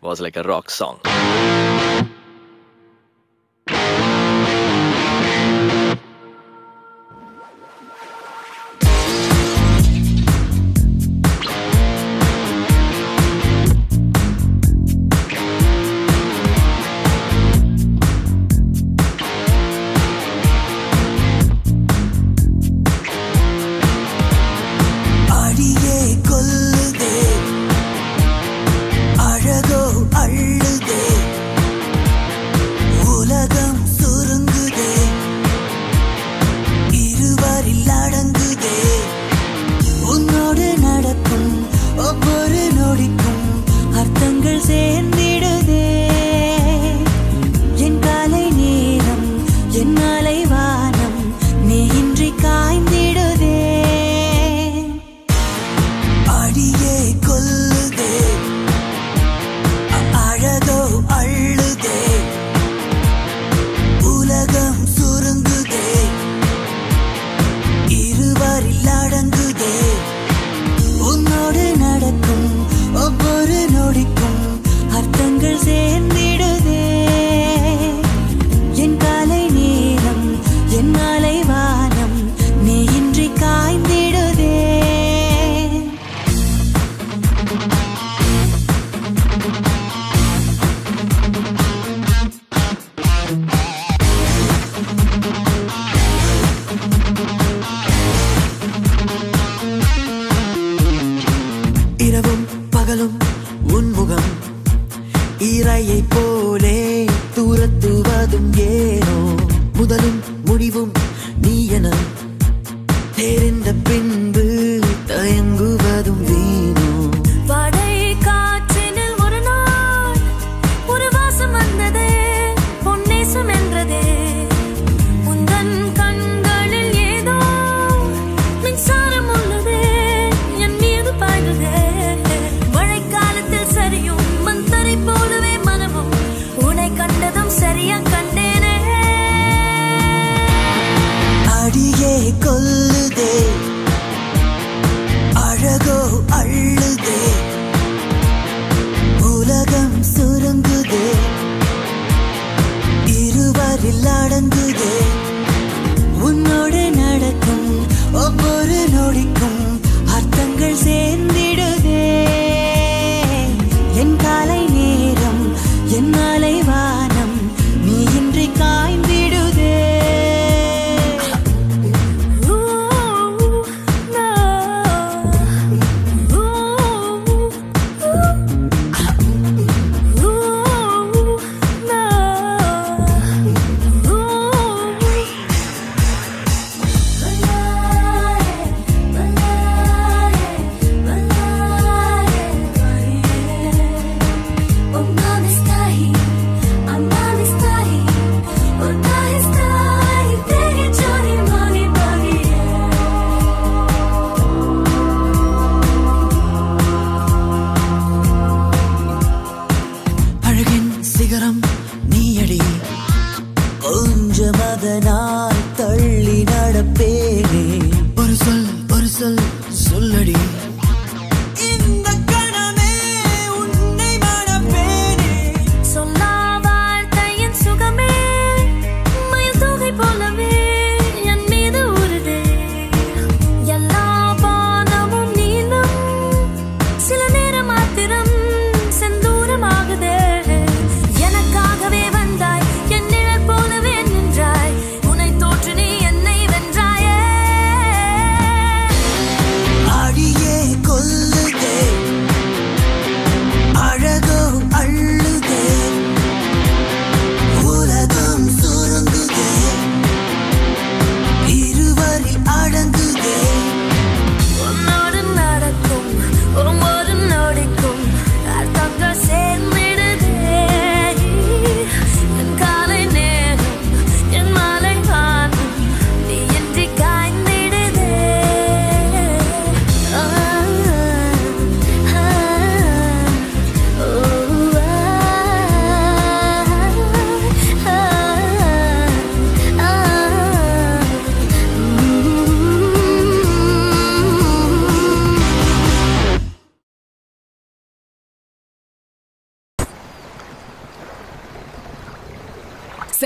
was like a rock song. அடியே கொல்லுதே அழகோ அள்ளுதே உலகம் சுருங்குதே இருவரில் அடங்குதே உன்னோடு நடக்கும் ஒவ்வொரு நொடிக்கும் அர்த்தங்கள் சேர்ந்திடுதே என் காலை நேரம் என் மாலை வானம் நீ இன்றி காய்ந்திடுதே அடியே கொல்லுதே அ- அழகோ அள்ளுதே உலகம் சுருங்குதே இருவரில் அடங்குதே உன்னோடு நடக்கும் ஒவ்வொரு நொடிக்கும் அர்த்தங்கள் சேர்ந்திடுதே என் காலை நேரம் என் மாலை வானம் நீ இன்றி காய்ந்திடுதே இரவும் பகலும் உன்முகம் ஈரையை போலே தூரத்துவதும் ஏனோ முதலும் முடிவும் நீ என தெரிந்த பின்பு தயங்குவதும் வீணோ படை காற்றினில் ஒரு நாள் ஒரு வாசம் வந்ததே பொன்னேசம் என்றதே உந்தன் கண்களில் ஏதோ மின்சாரம் உள்ளதே என் மீது பாய்ந்ததே மழைக்காலத்தில் சரியும் மந்தரை போலவே மனமும் உன்னை கண்டதும் சரியா கண்டேனே அடியே கொல்லுதே அழகோ அள்ளுதே உலகம் சுருங்குதே இருவரில் அடங்குதே உன்னோடு நடக்கும் ஒவ்வொரு நொடிக்கும் அர்த்தங்கள் சேர்ந்திடுதே என் காலை நேரம் என் மாலை வானம் நீ இன்றி காய்ந்திடுதே Ooh, no. Ooh, ooh, no. Ooh. அழகின் சிகரம் நீயடி கொஞ்சம் அதனால் தள்ளி நடப்பேனே ஒரு சொல் ஒரு சொல் சொல்லடி இந்த கணமே உன்னை மணப்பேனே சொல்லா வார்த்தையின் சுகமே மயில் தொகை போலவே என் மீது ஊறுதே எல்லா பானமும் நீளும் சில நேரம் மாத்திரம் செந்தூரமாகுதே எனக்காகவே வந்தாய் என் நிழல் போலவே நின்றாய் உன்னை தோற்று நீ என்னை வென்றாய்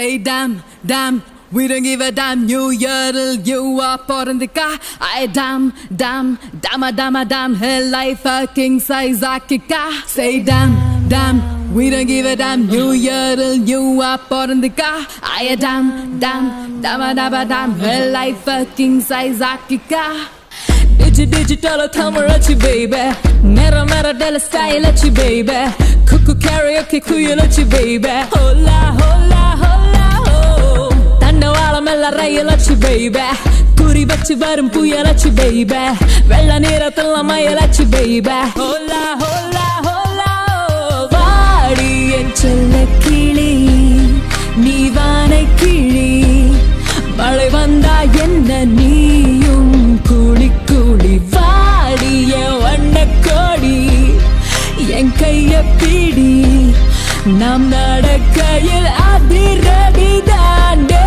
Say damn, damn, we don't give a damn. New year till you are பொறந்துக்கா I damn, damn, damn, damn, damn. Hell life a king size ஆக்கிக்கா Say damn, damn, we don't give a damn. New year till you are பொறந்துக்கா I damn, damn, damn, damn, damn. Hell life a king size ஆக்கிக்கா Digi digital tamarachi baby Mera mera della style baby Cuckoo karaoke kuyulachi baby Hola hola hola ho தண்டவாளம் எல்லாம் ரயிலாச்சு baby குறி வச்சு வரும் புயலாச்சு baby வெள்ள நேரத்தில் மயலாச்சு baby Hola hola hola ho வாடி என் செல்ல கிளி நீ வானை கிளி மழை வந்தா என்ன நீயும் கூடி கூடி வாடிய வண்ண கோடி என் கைய பிடி நாம் நடக்கையில் அதிரடி தாண்டே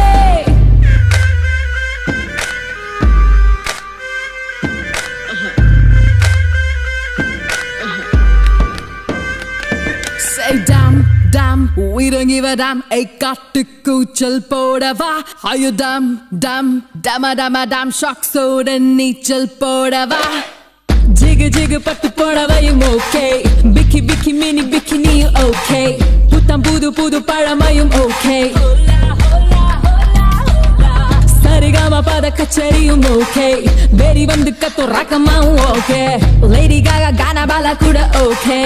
Say damn, damn, we don't give a damn. Hey, காட்டு கூச்சல் போடவா Are you dumb, dumb, damn, damn, damn, shock சோட நீச்சல் போடவா ஜிகு ஜிகு பட்டு போடவையும் ஓகே பிக்கி பிக்கி மினி பிக்கினியும் ஓகே புத்தம் புது புது பழமையும் ஓகே சரிகம பத கச்சேரியும் ஓகே பேரி வந்து கத்து ரகமாவும் ஓகே லேடி காகா கானா பாலா கூட ஓகே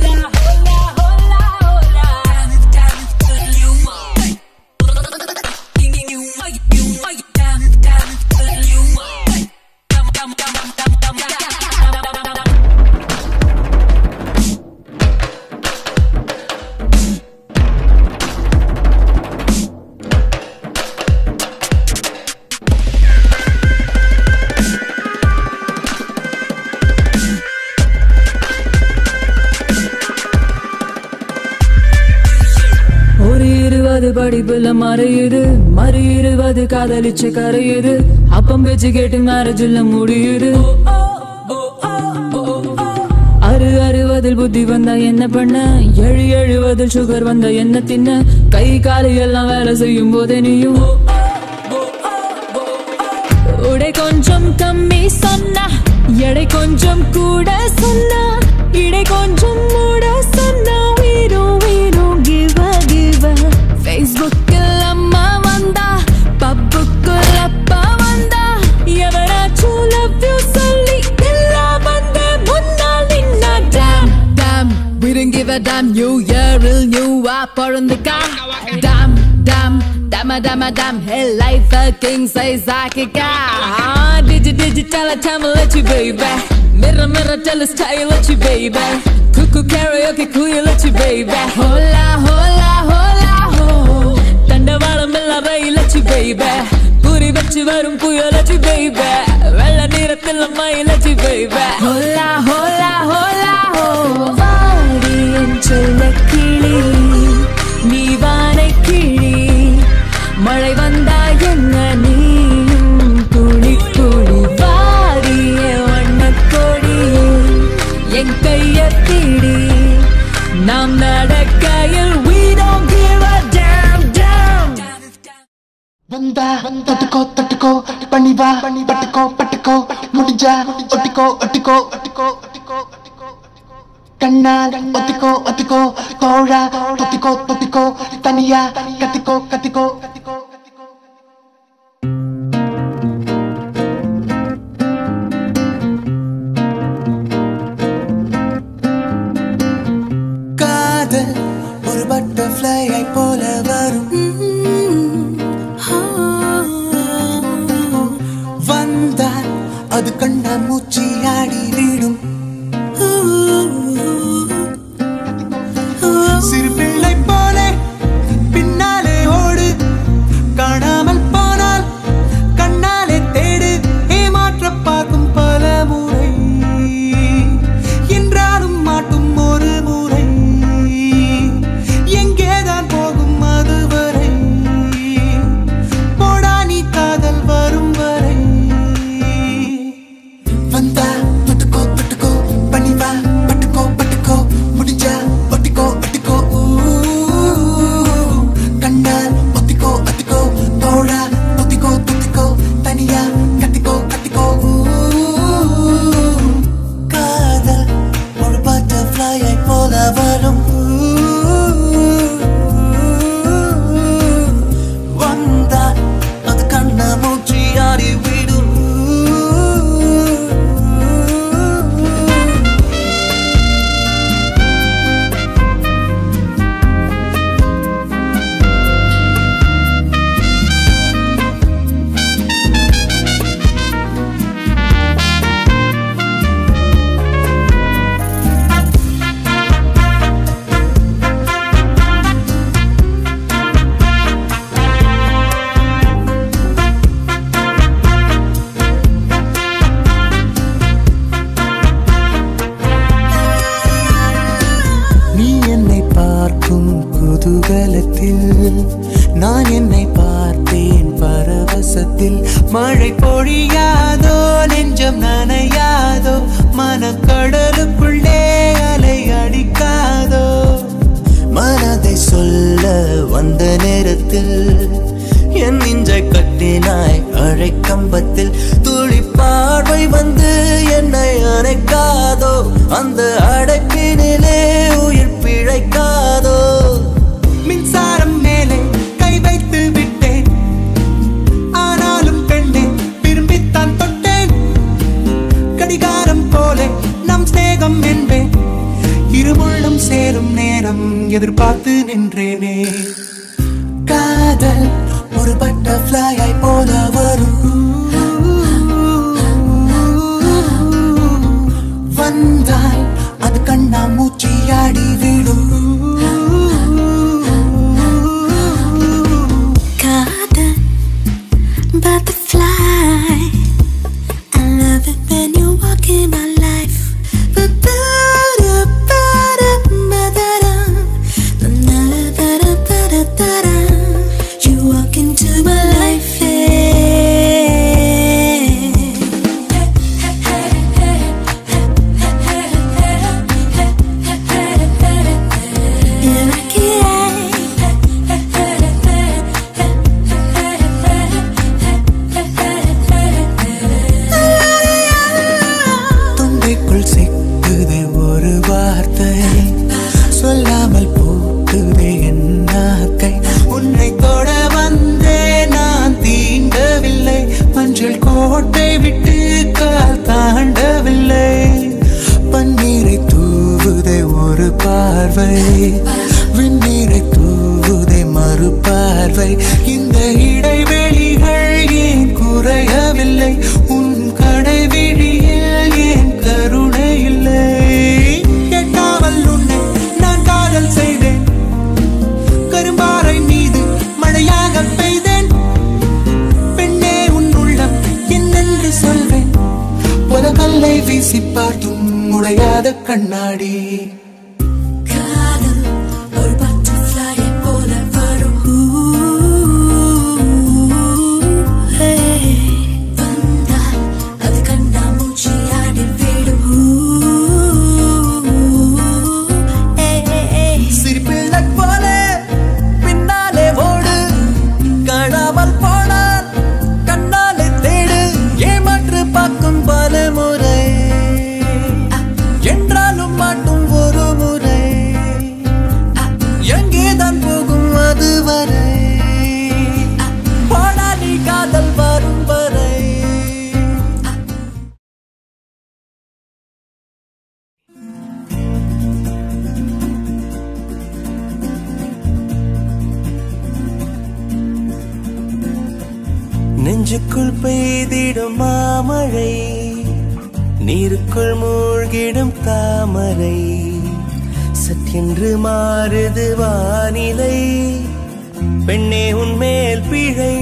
ஒரு இருபது படிப்புல மறையுது மறு இருபது காதலிச்சு கரையுது அப்பம் பேச்சு கேட்டு மேரேஜ்ல முடியுது அறு அறுபதில் புத்தி வந்தா என்ன பண்ண எழு எழுவதில் சுகர் வந்தா என்ன தின்ன கை காலு எல்லாம் வேலை செய்யும் போதே நீயும் உடை கொஞ்சம் கம்மி சொன்னா எடை கொஞ்சம் கூட சொன்னா இடை கொஞ்சம் மூட சொன்னா வீரும் வீரும் கிவ கிவ ஃபேஸ்புக்கில் அம்மா வந்தா பப்புக்குள் அப்பா வந்தா எவராச்சும் லவ் யூ சொல்லி எல்லாம் வந்து முன்னால் நின்னா damn damn we don't give a damn new year இல் new ஆ பிறந்துக்கா damn damn damn damn damn hey life a king size ஆக்கிக்கா digi digital tamil you baby mirror mirror tell style you baby cuckoo karaoke குயில் you baby hola hola hola ho தண்டவாளம் எல்லாம் ரயிலச்சு baby குறி வச்சு வரும் புயலச்சு baby வெள்ள நிறத்தில் மயிலச்சு baby hola hola hola ho வாடி என் செல்ல கிளி நீ வானை கிளி மழை வந்தா என்ன நீயும் துளி துளி வாடிய வண்ணக்கொடி என் கைய பிடி நாம் நடக்கையில் we don't give a damn damn வந்தா தொட்டுக்கோ தொட்டுக்கோ பண்ணி வா பட்டுக்கோ பட்டுக்கோ முடிஞ்சா ஒட்டிக்கோ ஒட்டிக்கோ ஒட்டிக்கோ ஒட்டிக்கோ ஒட்டிக்கோ கண்ணால் ஒத்திக்கோ ஒத்திக்கோ தோழா தொத்திக்கோ தொத்திக்கோ தனியா கத்திக்கோ கத்திக்கோ கத்திக்கோ கத்திக்கோ காதல் ஒரு பட்டர்ஃப்ளையை போல வரும் வந்தால் அது கண்ண மூச்சி ஆடி விடும் சிறு பிள்ளை போல பின்னாலே ஓடு காணாமல் போனால் கண்ணாலே தேடு ஏமாற்ற பார்க்கும் பல முறை என்றாலும் மாட்டும் ஒரு முறை எங்கேதான் போகும் அதுவரை போடா நீ காதல் வரும் வரை வந்தா தொட்டு ஆடிவிடும் நீ என்னை பார்க்கும் குதூகலத்தில் நான் என்னை பார்த்தேன் பரவசத்தில் மழை பொழியாதோ நெஞ்சம் நனையாதோ மனக்கடலுக்குள்ளே அலை அடிக்காதோ மனதை சொல்ல வந்த நேரத்தில் என் நெஞ்சை கட்டினாய் அழைக்கம்பத்தில் துளி பார்வை வந்து என்னை அணைக்காதோ அந்த அடைப்பினிலே உயிர் பிழைக்காதோ மின்சாரம் மேலே கை வைத்து விட்டேன் ஆனாலும் பெண்ணே விரும்பித்தான் தொட்டேன் கடிகாரம் போல நம் சிநேகம் என்பேன் இருமுள்ளும் சேரும் நேரம் எதிர்பார்த்து நின்றேனே காதல் ஒரு பட்டர்ஃப்ளையை போல வரும் வந்தால் அது கண்ணா மூச்சியாடி விடும் Garden butterfly. I love it when you walk in my life. Ba-da-da, ba-da, ba-da-da. Na-na-da-da, ba-da-da-da. You walk into my life. Yeah, like it. தொண்டைக்குள் சிக்குது ஒரு வார்த்தை சொல்லாமல் போக்குதே என் நாக்கை உன்னை தொட வந்தே நான் தீண்டவில்லை மஞ்சள் கோட்டை விட்டு கால் தாண்டவில்லை பன்னீரை தூவுதே ஒரு பார்வை வெந்நீரை தூவுதே மறு பார்வை இந்த இடைவெளிகள் ஏன் குறையவில்லை உன் கடைவிழியில் ஏன் கருணை இல்லை எட்டாமல் உன்னை நான் காதல் செய்தேன் கரும்பாறை மீது மழையாக பெய்தேன் பெண்ணே உன் உள்ளம் என்னென்று சொல்வேன் புதகல்லை வீசி பார்த்தும் உடையாத கண்ணாடி காதல் ஒரு butterfly போல வரும். Hey. வந்தால் அது கண்ணாமூச்சி ஆடி விடும். Hey, hey, hey. சிரிப்பிள்ளை போல பின்னாலே ஓடு காணாமல் போனால் கண்ணாலே தேடு ஏமாற்று பார்க்கும் பல முறை என்றாலும் மாட்டும் ஒரு முறை எங்கேதான் போகும் அதுவரை போடாடி காதல் வரும் வரை நெஞ்சுக்குள் பெய்திடும் மாமழை நீருக்குள் மூழ்கிடும் தாமரை சற்றென்று மாறுது வானிலை பெண்ணே உன்மேல் பிழை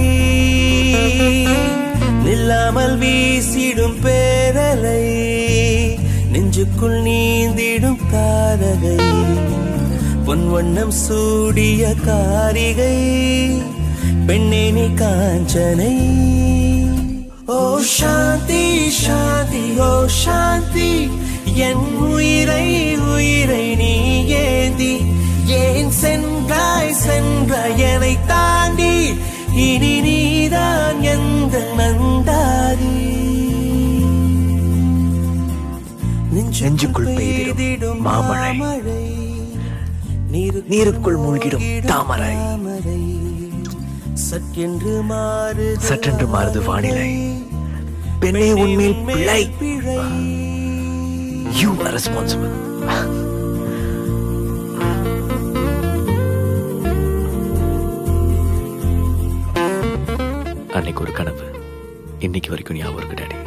நில்லாமல் வீசிடும் பேரலை நெஞ்சுக்குள் நீந்திடும் தாரகை பொன் வண்ணம் சூடிய காரிகை பெண்ணே நீ காஞ்சனை ஓ சாந்தி சாந்தி ஓ சாந்தி என் உயிரை உயிரை நீ ஏந்தி ஏன் சென்றாய் சென்றாய் என்னை தாண்டி இனி நீதான் எந்த நந்தாரி நெஞ்சுக்குள் பெய்திடும் மாமழை. நீருக்குள் மூழ்கிடும் தாமரை. சற்றென்று மாறு சற்றென்று மாறுது வானிலை பெண்ணே உன்மேல் பிழை யூ ஆர் ரெஸ்பான்சிபிள் அன்னைக்கு ஒரு கனவு இன்னைக்கு வரைக்கும் ஞாபகம் இருக்கு டாடி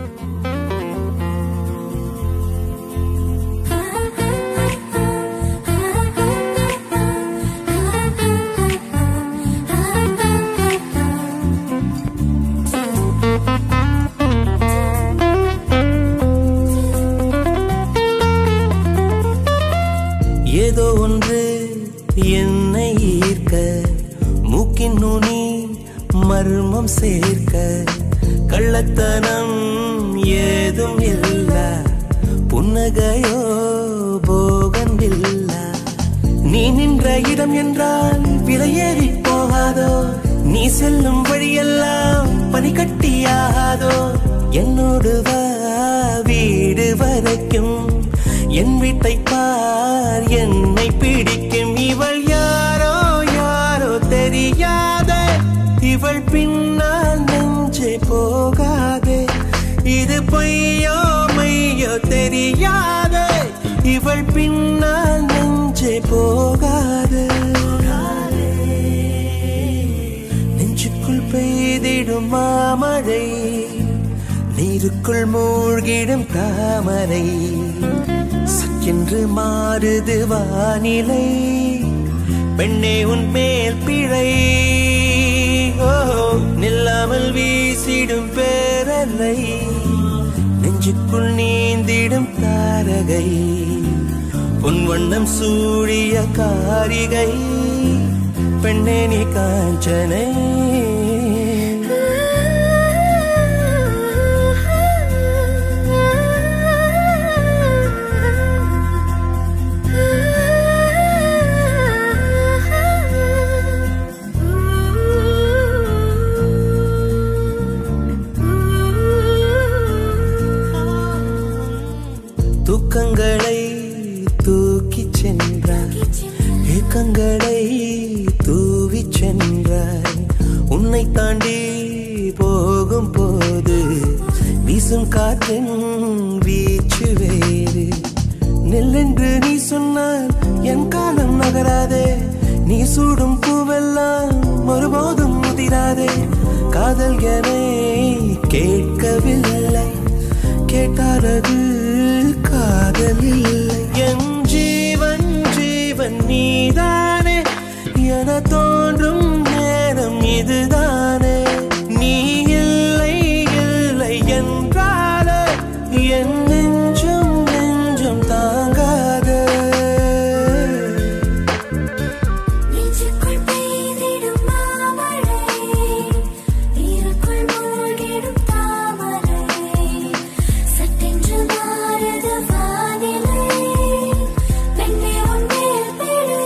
ஏதோ ஒன்று என்னை ஈர்க்க மூக்கின் நுனி மர்மம் சேர்க்க கள்ளத்தனம் ஏதும் இல்ல புன்னகையோ போகன் இல்ல நீ நின்ற இடம் என்றால் விலையேறி போகாதோ நீ செல்லும் வழியெல்லாம் பனிக்கட்டியாகாதோ என்னோடு வா வீடு வரைக்கும் என் வீட்டை பார் என்னை பிடிக்கும் இவள் யாரோ யாரோ தெரியாத இவள் பின்னால் நெஞ்சே போகாதே இது பொய்யோ மையோ தெரியாத இவள் பின்னால் நெஞ்சே போகாதே நெஞ்சுக்குள் பெய்திடும் மாமழை நீருக்குள் மூழ்கிடும் தாமரை சக்கென்று மாறுது வானிலை பெண்ணே உன் மேல் பிழை ஓ நில்லாமல் வீசிடும் பேரலை நெஞ்சுக்குள் நீந்திடும் தாரகை உன் வண்ணம் சூடிய காரிகை பெண்ணே நீ காஞ்சனை தூக்கங்களை தூக்கிச் சென்றாய் ஏக்கங்களை தூவிச் சென்றாய் உன்னை தாண்டி போகும் போது வீசும் காற்றின் வீச்சு வேறு நெல்லென்று நீ சொன்னால் என் காலம் நகராதே நீ சூடும் பூவெல்லாம் ஒருபோதும் முதிராதே காதல் என கேட்கவில்லை கேட்டாரது காதல் இல்லை என் ஜீவன் ஜீவன் நீதானே என தோன்றும் நேரம் இதுதானே நீ இல்லை இல்லை என்றாலே என் நெஞ்சம் நெஞ்சம் தாங்காதே நெஞ்சுக்குள் பெய்திடும் மாமழை நீருக்குள் மூழ்கிடும் தாமரை சட்டென்று மாறுது வானிலை பெண்ணே உன் மேல் பிழை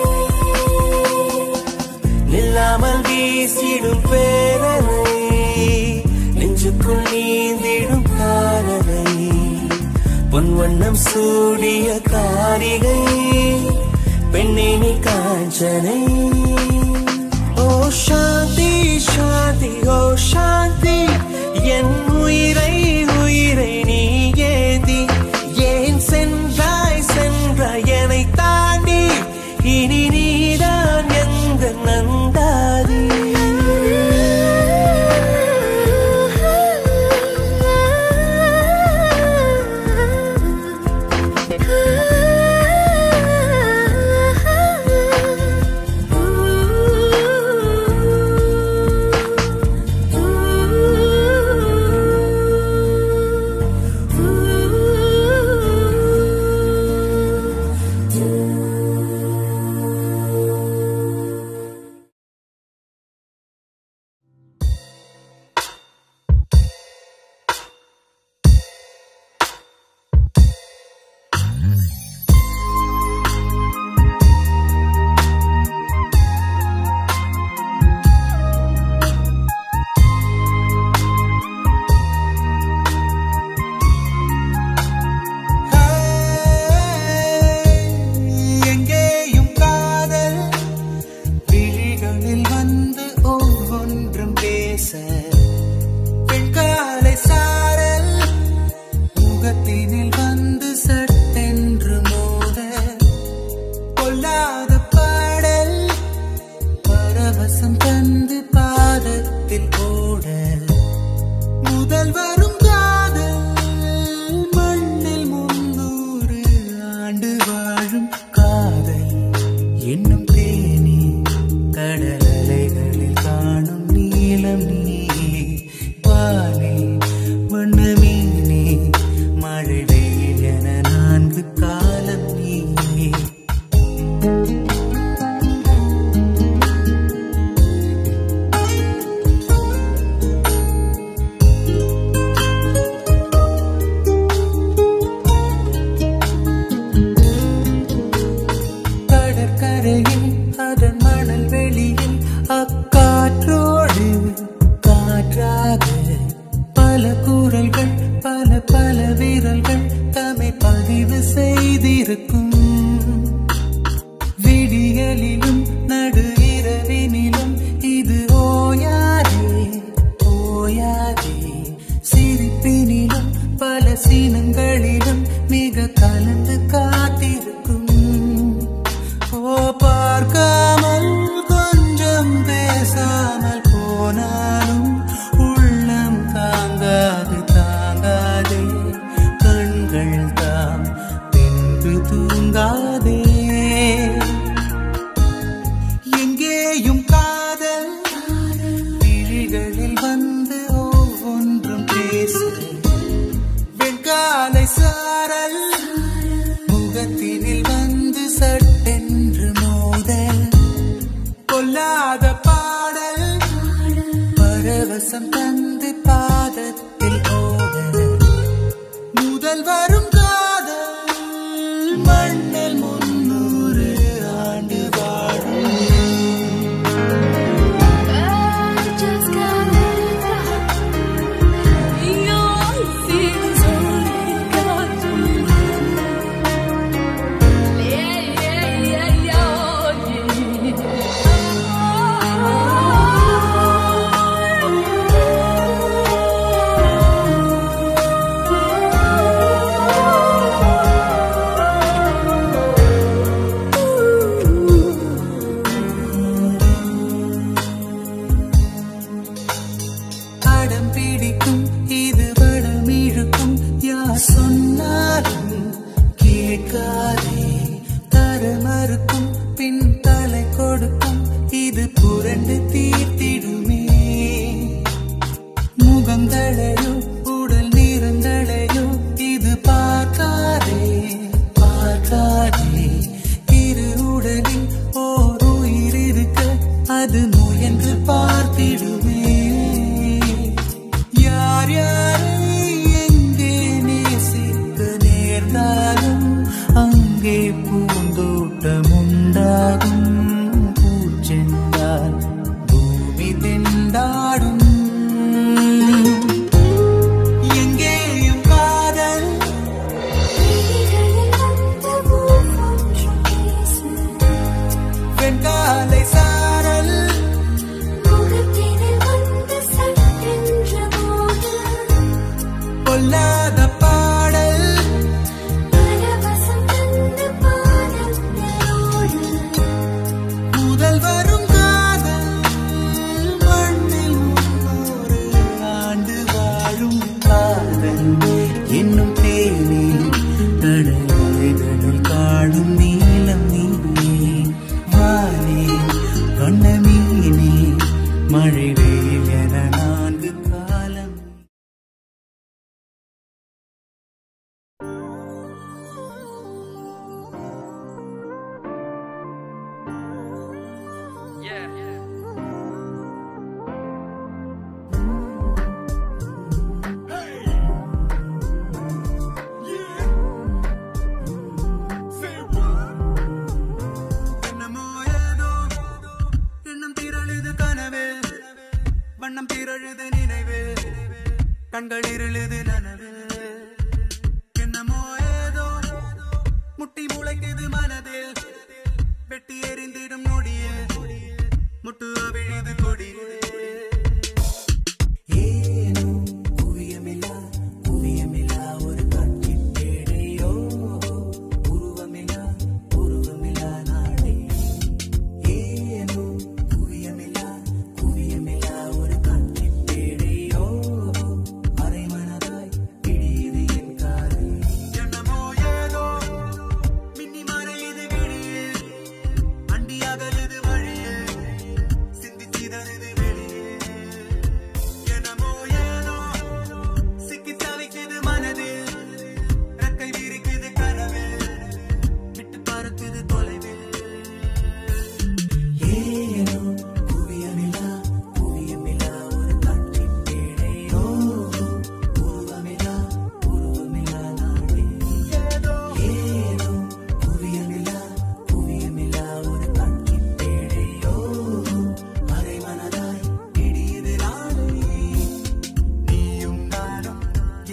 நில்லாமல் வீசிடும் பேரலை நெஞ்சுக்குள் நீந்திடும் காரலை பொன் வண்ணம் சூடிய காரிகை பெண்ணே நீ காஞ்சனை ஓ சாந்தி சாந்தி ஓ சாந்தி என் உயிரை உயிரை நீ ஏந்தி ஏன் சென்றாய் சென்றாய் என்னை தாண்டி இனி நீதான் எந்த நந்தாதி Ooh. முதல் வரும் காதல் மண்ணில் முன்னூறு ஆண்டு வாழும் காதல் என்னும் தேனி கடல் அலைகளில் காணும் நீளம் நீ பாலே வண்ணமீனே மழை வெயில் என நான்கு காலம் நீ கடற்கரையில் அதன் மணல் வெளியில் அக்காற்றோடு காற்றாக பல குரல்கள் பல பல விரல்கள் தம்மை பதிவு செய்திருக்கும் விடியலிலும் நடு இரவினிலும் இது ஓயாதே ஓயாதே சிரிப்பினிலும் பல சீனங்களிலும் மிக கலந்து காத்திருக்கும் ஓ பார்க்காமல் கொஞ்சம் பேசாமல் போனாலும் உள்ளம் தாங்காது தாங்காதே கண்கள் தாம் பின்பு தூங்காதே எங்கேயும் காதல் விழிகளில் வந்து ஒவ்வொன்றும் பேசு வெண்காலை சாரல் முகத்தினில் வந்து சட்டென்று மோதல் கொல்லாத பாடல் பரவசம் தந்து பாதத்தில் ஓடல் முதல் வரும் காதல் மண்ணில் முன்னூறு ஆண்டு வாழும் Just can't Your feelings only got to Yeah, yeah, yeah, அடம் பிடிக்கும் இது வடம் இழுக்கும் யார் சொன்னாலும் கேட்காதே தர மறுக்கும் பின் தலை கொடுக்கும் இது புரண்டு தீர்த்திடுமே முகங்களையோ உடல் நிறங்களையோ இது பார்க்காதே பார்க்காதே இரு உடலில் ஓர் உயிர் இருக்க அது முயன்று பார்த்திடுமே யார் யாரை எங்கே நேசிக்க நேர்ந்தாலும் அங்கே பூந்தோட்டம் உண்டாகும் பூச்சென்றால் பூமி திண்டாடும் எங்கேயும் காதல் வெண்காலை சாரல் பொல்லாத பாடல் முதல் வரும் காதல் மண்ணில் முன்னூறு ஆண்டு வாழும் காதல் என்னும் தேனே கடலில் காடும் நீளம் நீயே வானே வண்ண மீனே மழை வெயில் என நான்கு காலம் என்னமோ ஏதோ எண்ணம் திரழுது கனவு வண்ணம் திரழுது நினைவு கண்கள் இருளுது நனவு என்னமோ ஏதோ முட்டி முளைக்குது மனதில் வெட்டி எறிந்திடும் நொடியே முட்டு அவிழுது கொடியே ஏனோ குவியமில்லா குவியமில்லா ஒரு காட்சிப் பேழையோ உருவமில்லா உருவமில்லா நாடே ஏனோ குவியமில்லா குவியமில்லா ஒரு காட்சிப் பேழையோ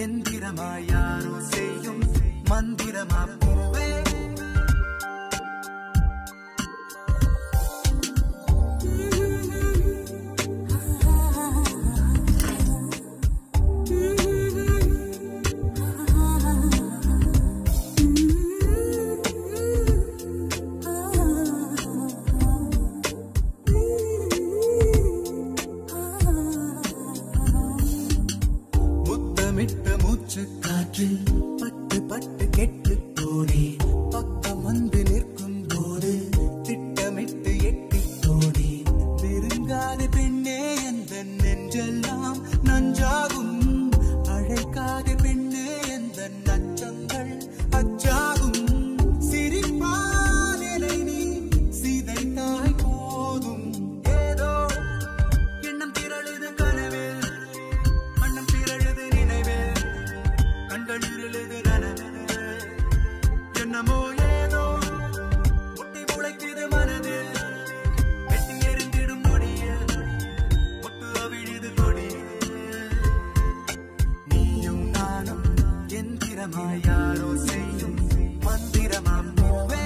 எந்திரமா யாரோ செய்யும் மந்திரமா பூவே முத்தமிட்ட மூச்சு காற்றில் பட்டு பட்டு கெட்டு போனே பக்கம் வந்து நிற்கும் போது திட்டமிட்டு எட்டி போனே நெருங்காத பெண்ணே எந்த நெஞ்செல்லாம் நஞ்சாகும் அழைக்காத பெண்ணே எந்த நச்சங்கள் அச்சாகும் சிரிப்பால் என்னை நீ சிதைத்தாய் போதும் ஏதோ எண்ணம் திரழுது கனவில் மண்ணம் திரழுது நினைவில் கண்கள் இருளுது நனவில் என்னமோ ஏதோ முட்டி முளைக்குது மனதில் வெட்டி எரிந்திடும் நொடியில் முட்டு அவிழுது கொடியில் நீயும் நானும் எந்திரமா யாரோ செய்யும் மந்திரமாம் பூவே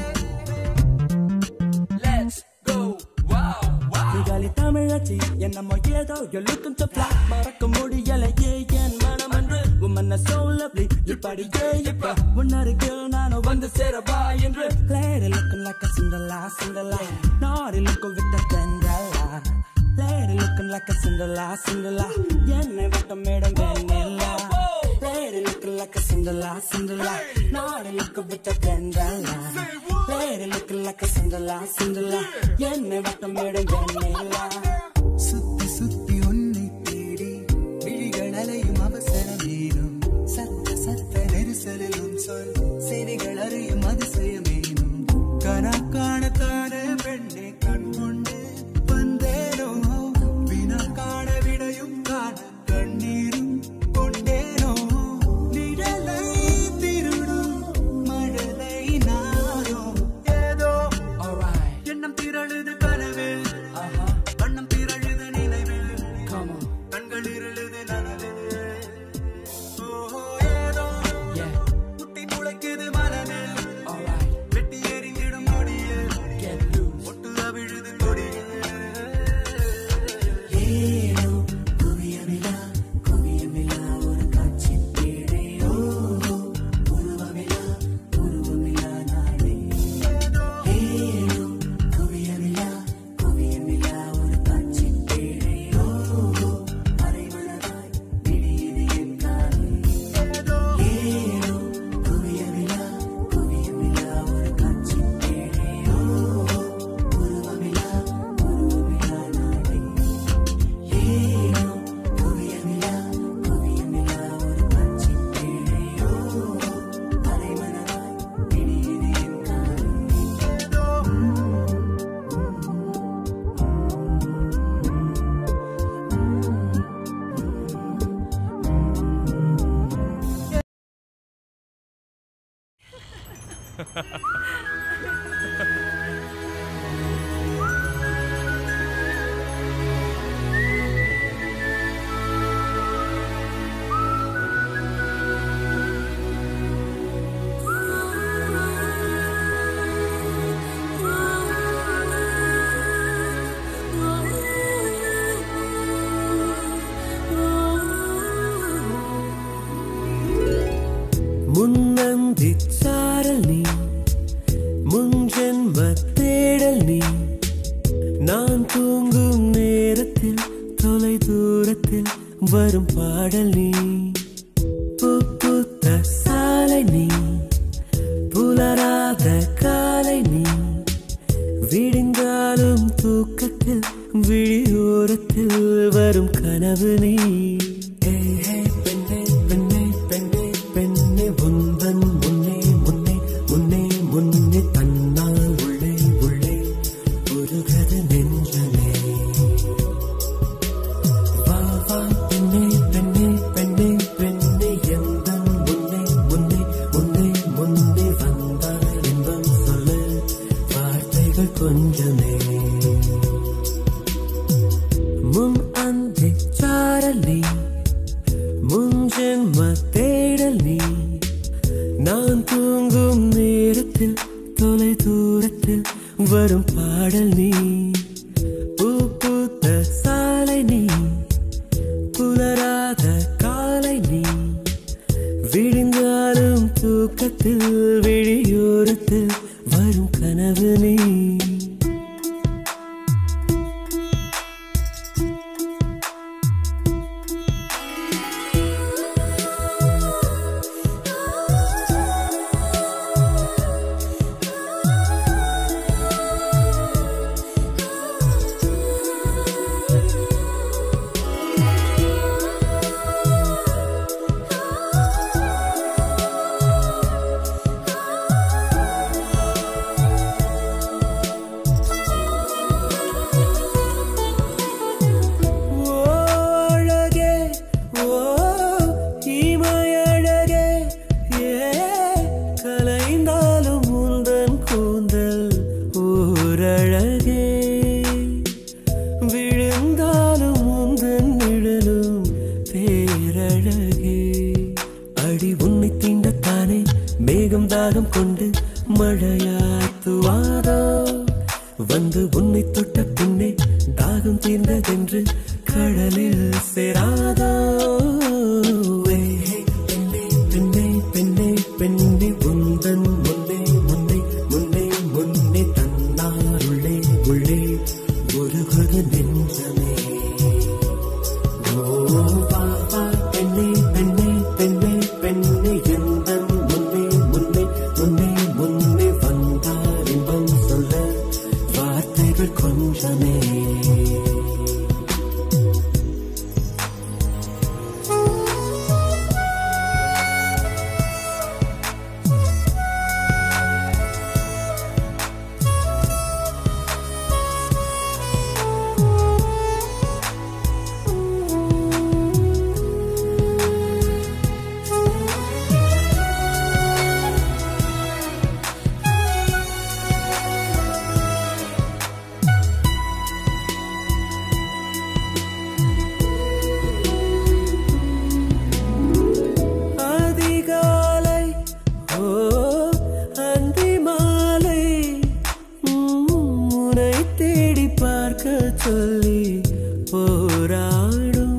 இதாலி தமிழச்சி என்னமோ ஏதோ you're looking so fly மறக்க முடியலையே என் மனம் என்று உம்மன்ன so lovely இப்படியே இப்ப உன்னருகில் நானும் வந்து சேரவா என்று lady looking like a Cinderella Cinderella naughty looking with the Cinderella lady looking like a Cinderella Cinderella என்னை விட்ட madam Vennila lady looking like a Cinderella Cinderella naughty looking with the Cinderella lady looking like a Cinderella Cinderella என்னை விட்ட madam வெண்ணிலா சுத்தி சுத்தி உன்னை தேடி விழிகள் அலையும் அவசரம் ஏனும் சத்த சத்த நெரிசலிலும் சொல் செவிகள் அறியும் அதிசயமேனும் கனா காணத்தானே பெண்ணை கண் கொண்டு வந்தேனோ வினா காண விடையும் காண கண்ணீரும் கொண்டேனோ நிழலை திருடும் மழலை நானோ ஏதோ எண்ணம் திரழுது கனவில் வண்ணம் திரழுது நினைவில் கண்கள் இருளுது நனவில் ஓஹோ ஏதோ முட்டி முளைக்குது மனதில் வெட்டி எறிந்திடும் நொடியில் ஒட்டு அவிழுது கொடியில் ஏனோ குவியமிலா குவியமிலா ஒரு காட்சி பேழே ஓ உருவமிலா உருவமிலா நாளே ஏனோ குவியமிலா குவியமிலா ஒரு காட்சி பேழே ஓ அரைமனதாய் விடியது என் காலை ஏனோ குவியமிலா குவியமிலா ஒரு காட்சி பேழே ஓ உருவமிலா உருவமிலா நாளே ஏனோ குவியமிலா குவியமிலா ஒரு காட்சி பேழையோ அலைமனதாய் விடியது என் காலை முன்னந்தி சாரல் நீ முன்ஜென்ம தேடல் நீ நான் தூங்கும் நேரத்தில் தொலை தூரத்தில் வரும் பாடல் நீ பூ பூத்த சாலை நீ புலராத காலை நீ விடிந்தாலும் தூக்கத்தில் விழியோரத்தில் வரும் கனவு நீ ஏய், ஏய், பெண்ணே பெண்ணே பெண்ணே பெண்ணே உந்தன் முன்னே முன்னே முன்னே முன்னே தன்னால் உள்ளே உள்ளே உருகது நெஞ்சமே வா வா பெண்ணே பெண்ணே பெண்ணே முன்ஜென்ம தேடல் நீ நான் தூங்கும் நேரத்தில் தொலை தூரத்தில் வரும் பாடல் நீ பூ பூத்த சாலை நீ புலராத காலை நீ விழுந்தாலும் தூக்கத்தில் விழியோரத்தில் வரும் கனவு நீ ஓ அழகே ஓ இமையழகே ஏ கலைந்தாலும் முந்தன் கூந்தல் ஓரழகே விழுந்தாலும் முந்தன் நிழலும் பேரழகே அடி உன்னை தீண்டத்தானே மேகம் தாகம் கொண்டு மழையாத்துவாதோ வந்து உன்னை தொட்ட பின்னே தாகம் தீர்ந்ததென்று கடலில் சேராதோ ஏ, பெண்ணே பெண்ணே பெண்ணே பெண்ணே உந்தன் முன்னே முன்னே முன்னே முன்னே தன்னாருள்ளே உள்ளே உருகுது நெஞ்சமே ஓ வா வா பெண்ணே பெண்ணே பெண்ணே பெண்ணே எந்தன் முன்னே முன்னே முன்னே முன்னே வந்தார் இன்பம் சொல்ல வார்த்தைகள் கொஞ்சமே அதிகாலை ஓ அந்தி மாலை உம், உன்னை தேடி பார்க்க சொல்லி போராடும்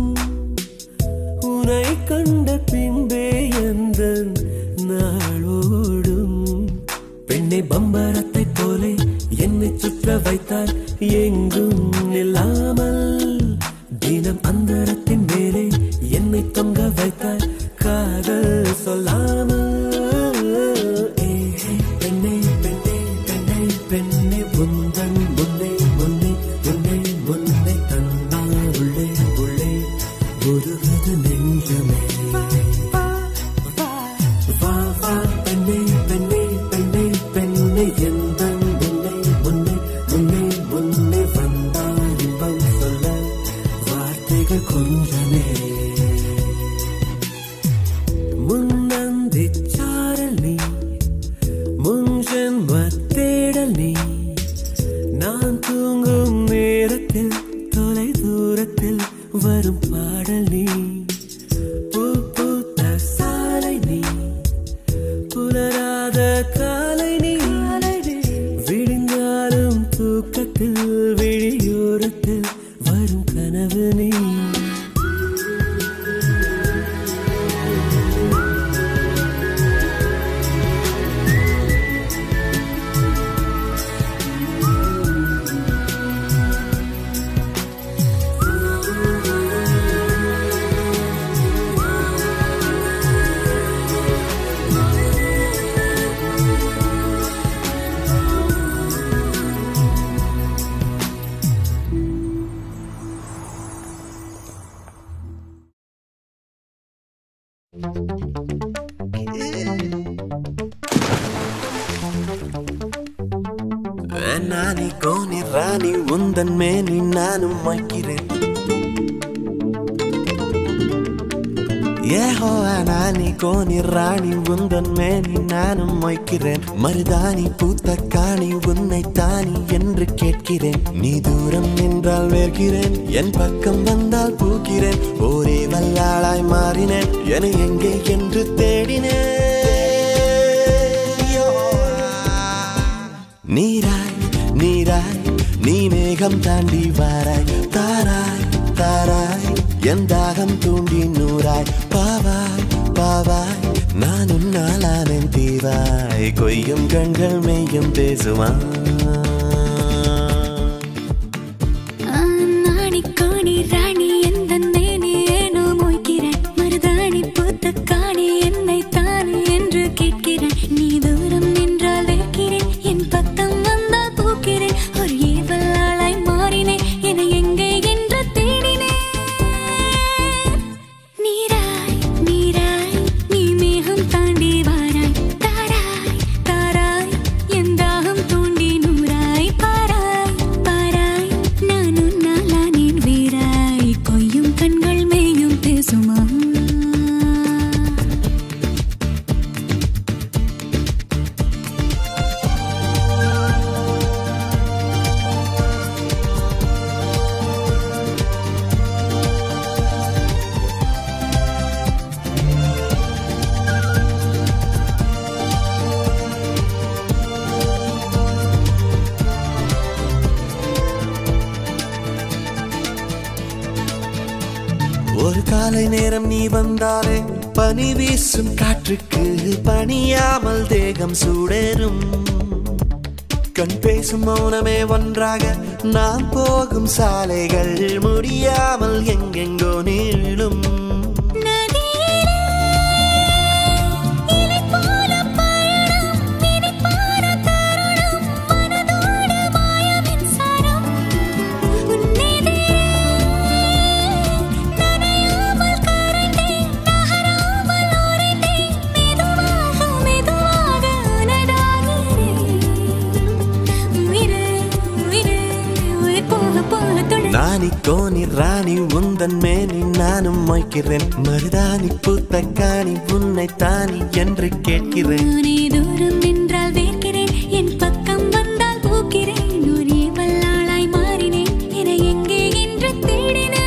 உன்னை கண்ட பின்பே எந்த நாளோடும் பெண்ணை பம்பரத்தை போலே என்னை சுற்ற வைத்தால் எங்கும் நில்லாமல் தினம் அந்தரத்தின் மேலே என்னை தொங்க வைத்தால் காதல் சொல்லாமல் ஏ, பெண்ணே பெண்ணே பெண்ணே பெண்ணே உந்தன் முன்னே முன்னே முன்னே முன்னே தன்னா உள்ளே உள்ளே உருகுது நெஞ்சமே வா வா பெண்ணே பெண்ணே பெண்ணே பெண்ணே எந்தன் முன்னே முன்னே முன்னே முன்னே வந்தார் இன்பம் சொல்ல வார்த்தைகள் கொஞ்சமே முன்னந்தி சாரல் நீ முன்ஜென்ம தேடல் நீ நான் தூங்கும் நேரத்தில் தொலை தூரத்தில் வரும் பாடல் நீ பூ பூத்த சாலை நீ புலராத காலை நீ விழுந்தாலும் தூக்கத்தில் விழியோரத்தில் வரும் கனவு நீ நானி கோனி ராணி உந்தன் மேனி நானும் வைக்கிறேன் ஏஹோவானா நீ கோனி ராணி உந்தன் மேனி நானும் மொய்க்கிறேன் மருதாணி பூத்த காணி உன்னை தானி என்று கேட்கிறேன் நீ தூரம் நின்றால் வேர்க்கிறேன் என் பக்கம் வந்தால் பூக்கிறேன் ஒரே வல்லாளாய் மாறினேன் என எங்கே என்று தேடினேன் நீராய் நீராய் நீ மேகம் தாண்டி வாராய் தாராய் தாராய் என் தாகம் தூண்டி நூறாய் பாவாய் பாவாய் நான் உன்னாலானேன் தீவாய் கொய்யும் கண்கள் மெய்யும் பேசுவான் நாணி காணி ராணி எந்த நேனி ஏனோ மொய்கிறேன் மருதாணி பூத்த காணி என்னை தானே என்று கேட்கிறேன் நீ தூரம் நின்றால் வைக்கிறேன் என் பக்கம் வந்தால் பூக்கிறேன் ஒரு ஏவலாளாய் மாறினேன் என எங்கே என்று தேடினேன் நீராய் நீராய் நீ மேகம் தாண்டி வாராய் தாராய் தாராய் என் தாகம் தூண்டி நூறாய் பாராய் பாராய் நான் உன்னாலானேன் வீராய் கொய்யும் கண்கள் மேயும் பேசுமா ஒரு காலை நேரம் நீ வந்தாலே பனி வீசும் காற்றுக்கு பணியாமல் தேகம் சூடேறும் கண் பேசும் மௌனமே ஒன்றாக நாம் போகும் சாலைகள் முடியாமல் எங்கெங்கோ நீளும் நானி கோனி ராணி உந்தன் மேனி நானும் மொய்க்கிறேன் மருதாணி பூத்த காணி உன்னை தானி என்று கேட்கிறேன் நீ தூரம் நின்றால் வேர்க்கிறேன் என் பக்கம் வந்தால் பூக்கிறேன் ஒரே வல்லாளாய் மாறினேன் என எங்கே என்று தேடினேன்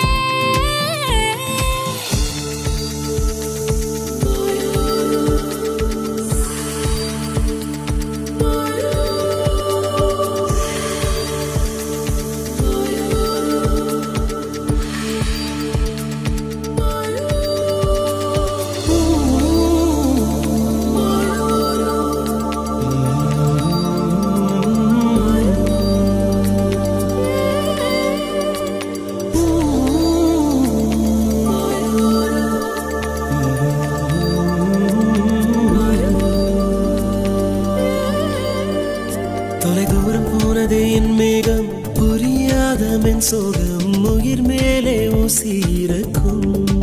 தொலை தூரம் போனதே என் மேகம் புரியாத மென் சோகம் உயிர் மேலே ஊசியிருக்கும்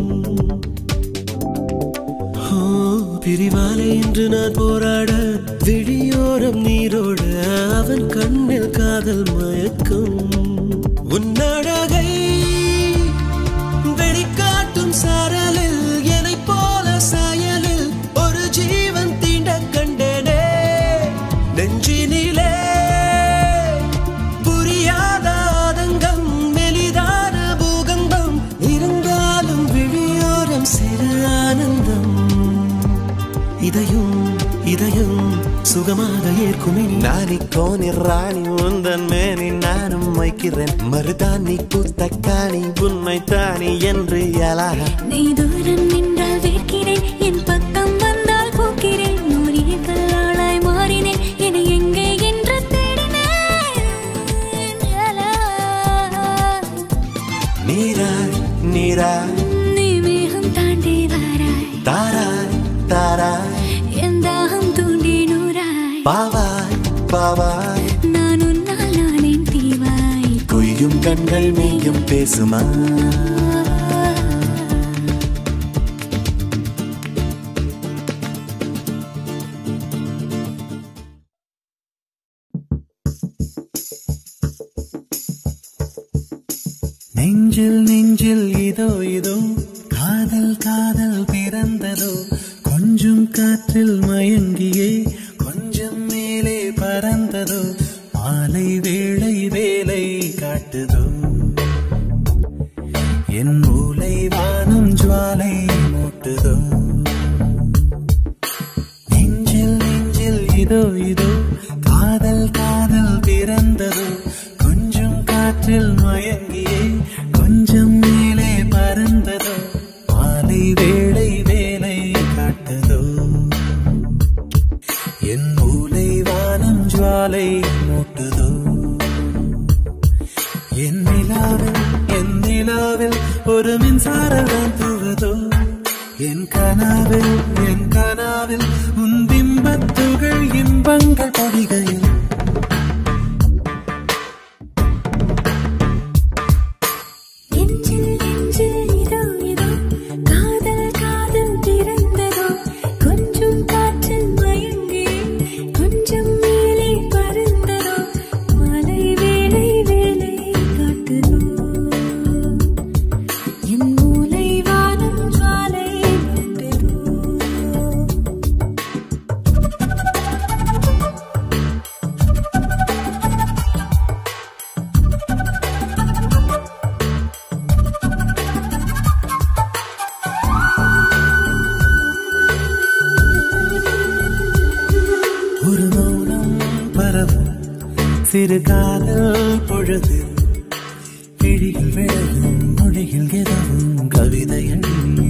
ஓ, பிரிவாலே இன்று நான் போராட விழியோரம் நீரோட அவன் கண்ணில் காதல் மயக்கும் உன்னழகை வெளிக்காட்டும் சாரலில் என்னைப் போல சாயலில் ஒரு ஜீவன் தீண்ட கண்டேனே நெஞ்சினிலே புரியாத ஆதங்கம் மெலிதான பூகம்பம் இருந்தாலும் விழியோரம் சிறு ஆனந்தம் இதையும் இதையும் சுகமாக ஏற்கும் நானி கோனி ராணி உந்தன் மேனி நானும் வைக்கிறேன் மருதாணி பூத்த காணி உண்மை தானி என்று எலாக நீ தூரம் நின்றால் வேர்க்கிறேன் என் பக்கம் வந்தால் பூக்கிறேன் ஒரே வல்லாளாய் மாறினேன் என எங்கே என்று தேடினேன் லலா. நீராய் நீராய் நீ மேகம் தாண்டி வாராய் தாராய் தாராய் என் தாகம் தூண்டி நூறாய் பாவாய் பாவாய் நான் உன்னால் நானேன் தீவாய் கொய்யும் கண்கள் மெய்யும் பேசுமா நெஞ்சில் நெஞ்சில் இதோ இதோ காதல் காதல் பிறந்ததோ கொஞ்சம் காற்றில் மயங்கியே கொஞ்சம் மேலே பறந்ததோ மாலை வேளை வேலை காட்டுதோ என் மூளை வானம் ஜுவாலை மூட்டுதோ நெஞ்சில் நெஞ்சில் இதோ இதோ காதல் காதல் பிறந்ததோ கொஞ்சம் காற்றில் மயங்கியே கொஞ்சம் மேலே பறந்ததோ மாலை வேளை வேலை காட்டுதோ என் மூளை வானம் ஜுவாலை மூட்டுதோ என் நிலாவில் என் நிலாவில் ஒரு மின்சாரம் தான் தூவுதோ என் கனாவில் என் கனாவில் உன் பிம்பத்துகள் இன்பங்கள் பொடிகையில் நெஞ்சில் நெஞ்சில் இதோ இதோ காதல் காதல் பிறந்ததோ கொஞ்சம் காற்றில் மயங்கி கொஞ்சம் மேலே பறந்ததோ மலை வேலை வேலை காட்டுதோ என் மூளை வானம் ஜுவாலை மூட்டுதோ ஒரு மௌனம் பரவும் சிறு காதல் பொழுது கிழியில் விழகும் மொழியில் எதவும் கவிதையடி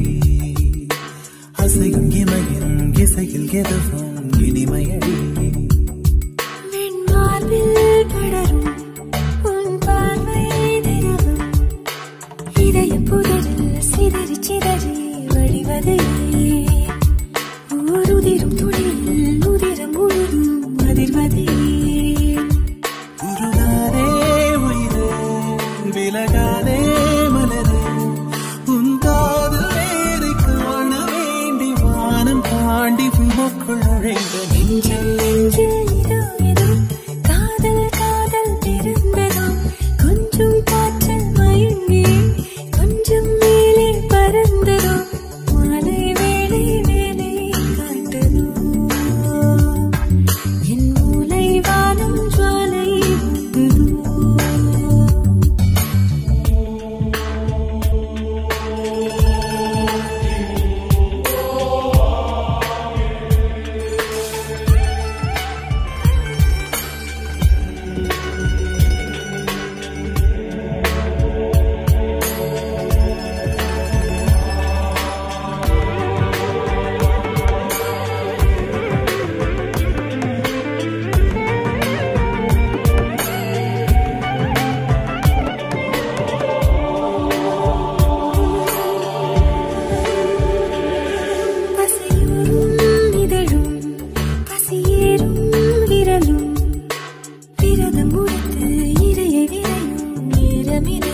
அசையும் இமையின் இசையில் எதவும் இனிமையடி வெண்மார்பில் படரும் உன் பார்வை தினமும் இதய புதரில் சிதறி சிதறி வழிவதே ஓருதிரும் துளியில் உதிரம் முழுதும் அதிர்வதே உருகாதே உயிரே விலகாதே மலரே உன் காதல் வேறு காண வேண்டி வானம் தாண்டி உமக்குள் நுழைந்த நெஞ்சில் நெஞ்சில் இதோ இதோ காதல் காதல் பிறந்ததோ கொஞ்சம் காற்றில் மயங்கி கொஞ்சம் மேலே பறந்ததோ மாலை வேலை வேலை காட்டுதோ என் மூளை வானம் ஜுவாலை மூட்டுதோ பசியூரும் இதழும் பசியேறும் விரலும் விரதம் முடித்து இறையை விரையும் நேரமிது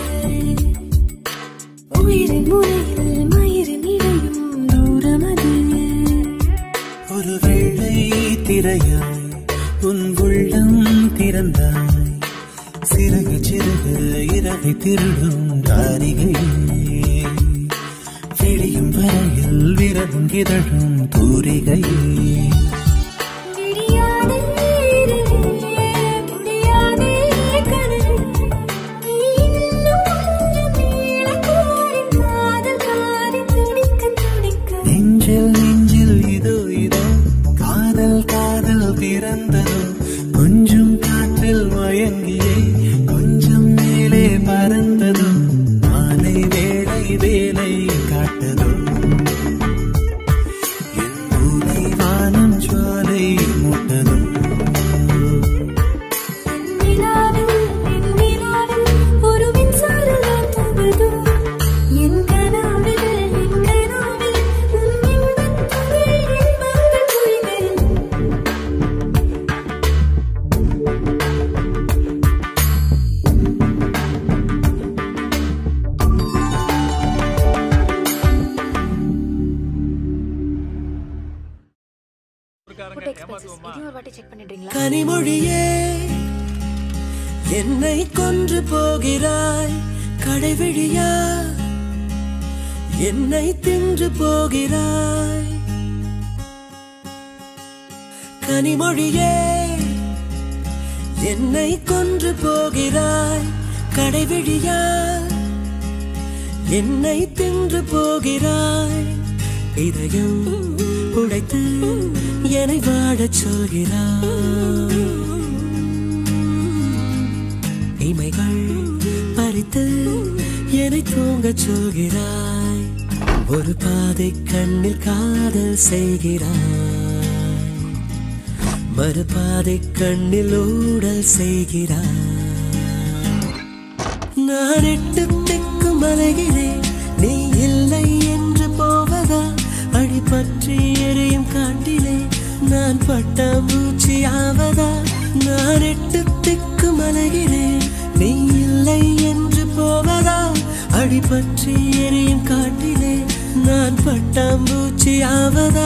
உயிரின் முறையில் மயிரின் இடையும் தூரமது ஒரு வெள்ளை திரையாய் உன் உள்ளம் திறந்தாய் சிறகு சிறகு இரவை திருடும் காரிகையே விடியும் வரையில் விரலும் இதழும் தூரிகையே விடியாதே இரவே, முடியாதே கனவே. நீ இன்னும் கொஞ்சம் நீளக்காரின் காதல் காரி துடிக்க துடிக்க நெஞ்சில் நெஞ்சில் இதோ இதோ காதல் காதல் பிறந்ததோ கொஞ்சம் காற்றில் மயங்கியே கொஞ்சம் மேலே பறந்ததோ மாலை வேளை வேலை காட்டதோ என் மூளை வானம் ஜுவாலை மூட்டதோ நிலாவில் என் நிலாவில் ஒரு மின்சாரம் தூவுதோ என் கனாவில் என் கனாவில் உன் இன்பத் துகள் இன்பங்கள் பொழிகையில் ஃபுட் எக்ஸ்பென்சஸ் இதையும் ஒரு வாட்டி செக் பண்ணிடுறீங்களா கனிமொழியே என்னை கொன்று போகிறாய் கடைவிழியா என்னை தின்று போகிறாய் கனிமொழியே என்னை கொன்று போகிறாய் கடைவிழியால் என்னை தின்று போகிறாய் இதயம் உடைத்து என்னை வாழச் சொல்கிறாய் இமைகள் பறித்து என்னை தூங்கச் சொல்கிறாய் ஒரு பாதை கண்ணில் காதல் செய்கிறாய் மறுபாதை கண்ணில் ஊடல் செய்கிறாய் நான் எட்டு திக்கும் அலைகிறேன் நீ இல்லை என்று போவதா அடி பற்றி எரியும் காட்டிலே நான் பட்டாம்பூச்சி ஆவதா நான் எட்டு திக்கும் அலைகிறேன் நீ இல்லை என்று போவதா அடி பற்றி எரியும் காட்டிலே நான் பட்டாம்பூச்சி ஆவதா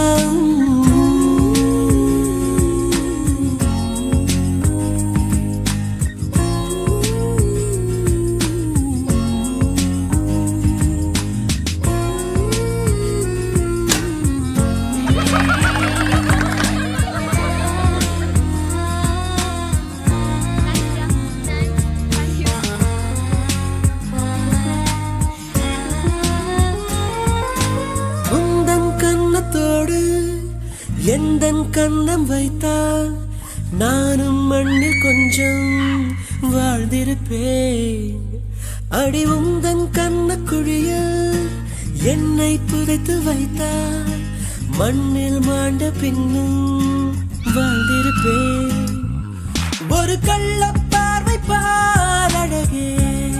உந்தன் கன்னத்தோடு எந்தன் கண்ணம் வைத்தால் நானும் மண்ணில் கொஞ்சம் வாழ்ந்திருப்பேன் அடி உந்தன் கண்ணக்குழியில் என்னை புதைத்து வைத்தால் மண்ணில் மாண்ட பின்னும் வாழ்ந்திருப்பேன் ஒரு கள்ள பார்வை பாரழகே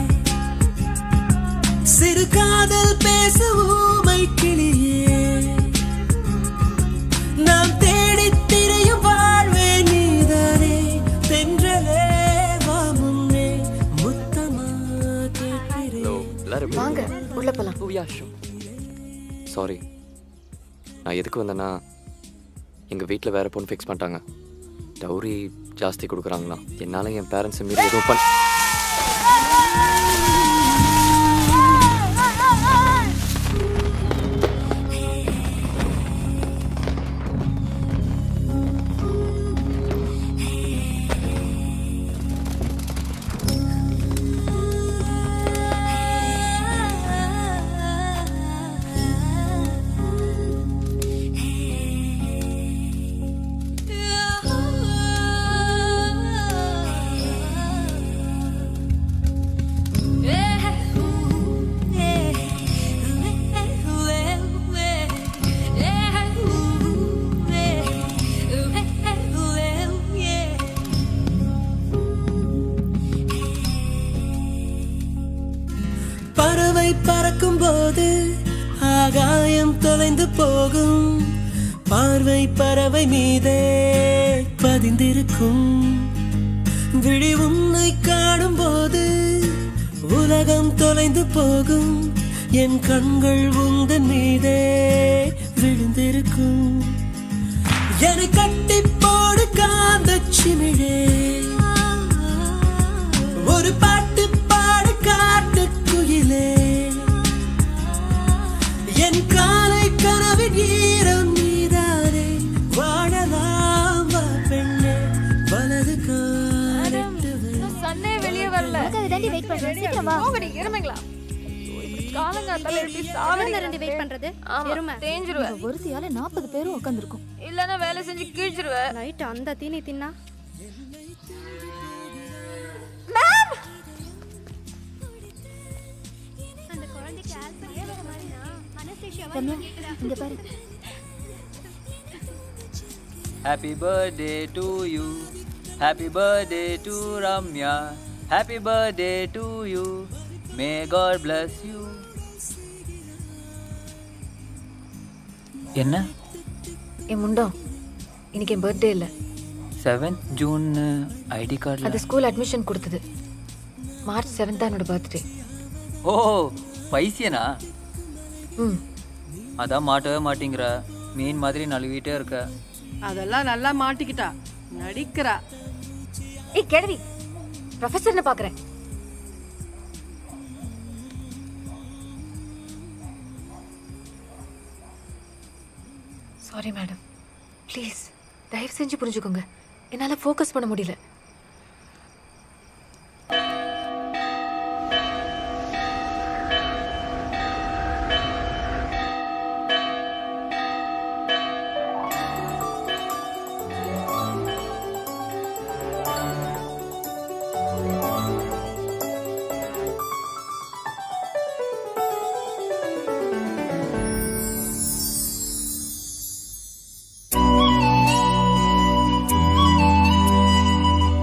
சிறு காதல் பேச ஊமை கிளியே நாம் தேடித் திரையும் வாழ்வே நீதானே தென்றலே வா முன்னே முத்தமா கேட்கிறேன் எல்லாரும் எப்படி வாங்க உள்ள போலாம் ஓ யா சாரி நான் எதுக்கு வந்தேன்னா எங்கள் வீட்டில் வேற பொண்ணு ஃபிக்ஸ் பண்ணிட்டாங்க டவுரி ஜாஸ்தி கொடுக்குறாங்களாம் என்னால் என் பேரண்ட்ஸை மீறி எதுவும் பண்ண பறவை பறக்கும் போது ஆகாயம் தொலைந்து போகும் பார்வை பறவை மீதே பதிந்திருக்கும் விழி உன்னை காணும் போது உலகம் தொலைந்து போகும் என் கண்கள் உந்தன் மீதே விழுந்திருக்கும் என்னை கட்டி போடு காந்த சிமிழே ஒரு பாட்டு பாடு காட்டு குயிலே என் காலை கனவின் ஈரம் நீதானே வாழலாம் வா பெண்ணே வலது காலிட்டு வை. சன்னே வெளியே வரல அதுக்காக தாண்டி வெயிட் பண்றேன் சீக்கிரம் வா போங்கடி எருமைங்களா காலங்காத்தால எப்படி சாவடி ரெண்டு வெயிட் பண்றது ஆமா எருமை தேஞ்சிருவேன் ஒருத்தியால நாற்பது பேரும் உட்காந்துருக்கும் இல்லன்னா வேலை செஞ்சு கீழ்ச்சிருவேன் நைட் அந்த தீனி தின்னா ரம்யா இங்க பாரு Happy birthday to you. Happy birthday to Ramya. Happy birthday to you. May God bless you. என்ன என் முண்டம் இன்னைக்கு என் பர்த்டே இல்ல செவன்த் ஜூன் ஐடி கார்டில் அது ஸ்கூல் அட்மிஷன் கொடுத்தது மார்ச் செவன்த் தான் என்னோட பர்த்டே ஓ பைசியனா ம் அதான் மாட்டவே மாட்டேங்கிற மீன் மாதிரி நழுவிட்டே இருக்க அதெல்லாம் நல்லா மாட்டிக்கிட்டா நடிக்கிறா ஏய் கிழவி ப்ரொஃபஸர்னு பாக்குறேன் சாரி மேடம் ப்ளீஸ் தயவு செஞ்சு புரிஞ்சுக்கோங்க என்னால் ஃபோக்கஸ் பண்ண முடியல ஆ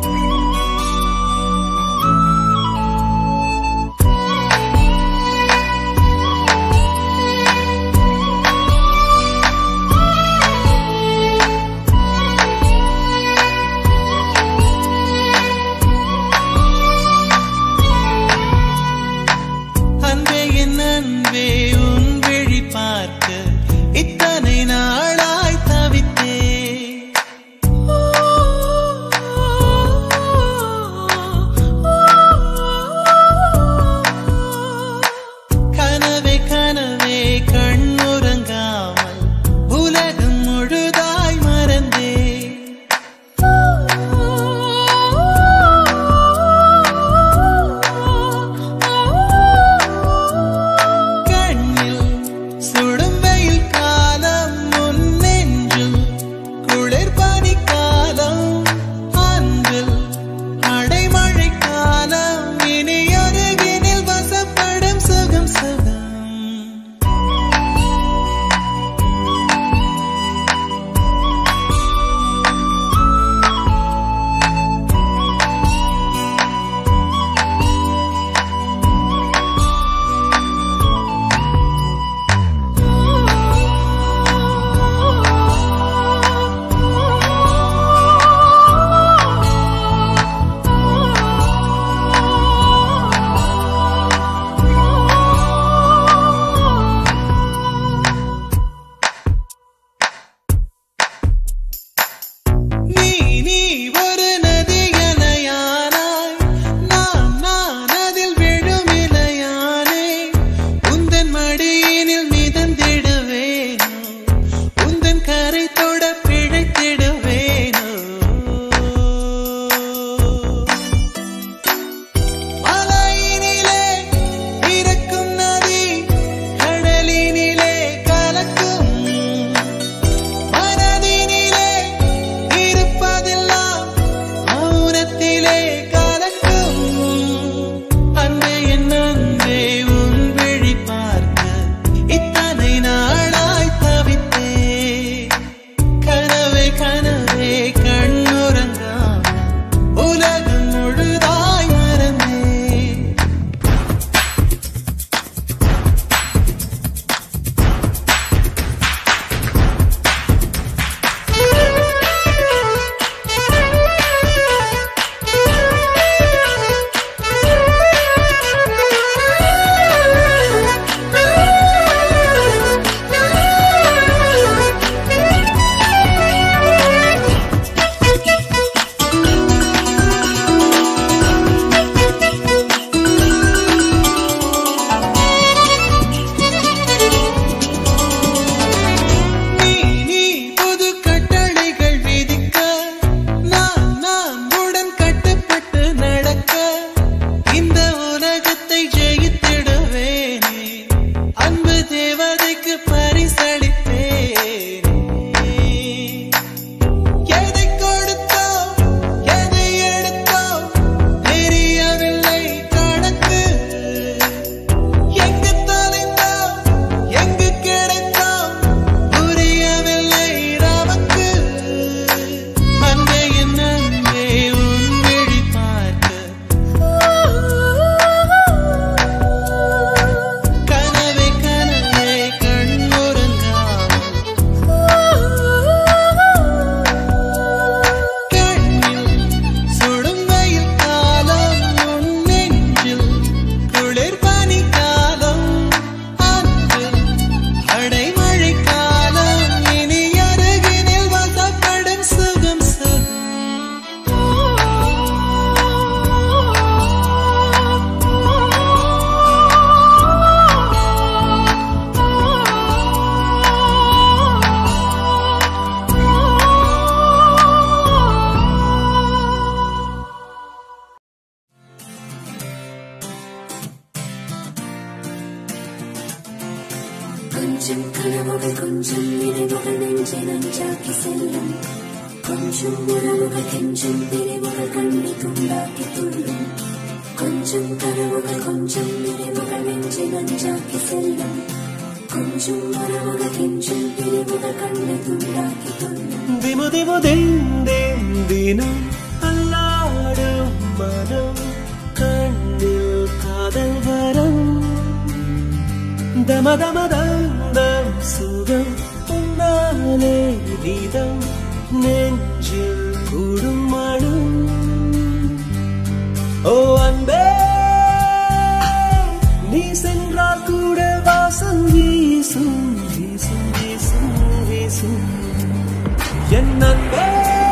கொஞ்சம் நினைவுகள் நெஞ்சை நஞ்சாக்கி செல்லும் கொஞ்சம் உறவுகள் கெஞ்சும் பிரிவுகள் கண்ணை துண்டாக்கி துள்ளும் கொஞ்சம் கனவுகள் கொஞ்சம் நினைவுகள் நெஞ்சை நஞ்சாக்கி செல்லும் கொஞ்சம் உறவுகள் கெஞ்சும் பிரிவுகள் கண்ணை துண்டாக்கி துள்ளும் திமு திமு தின் தினம் அல்லாடும் மனம் கண்ணில் காதல் வரம் தம தம தம் சுகம் உன்னாலே நீதம் நெஞ்சில் கூடும் மனம் ஓ அன்பே நீ சென்றால் கூட வாசம் வீசும் வீசும் வீசும் வீசும் என் அன்பே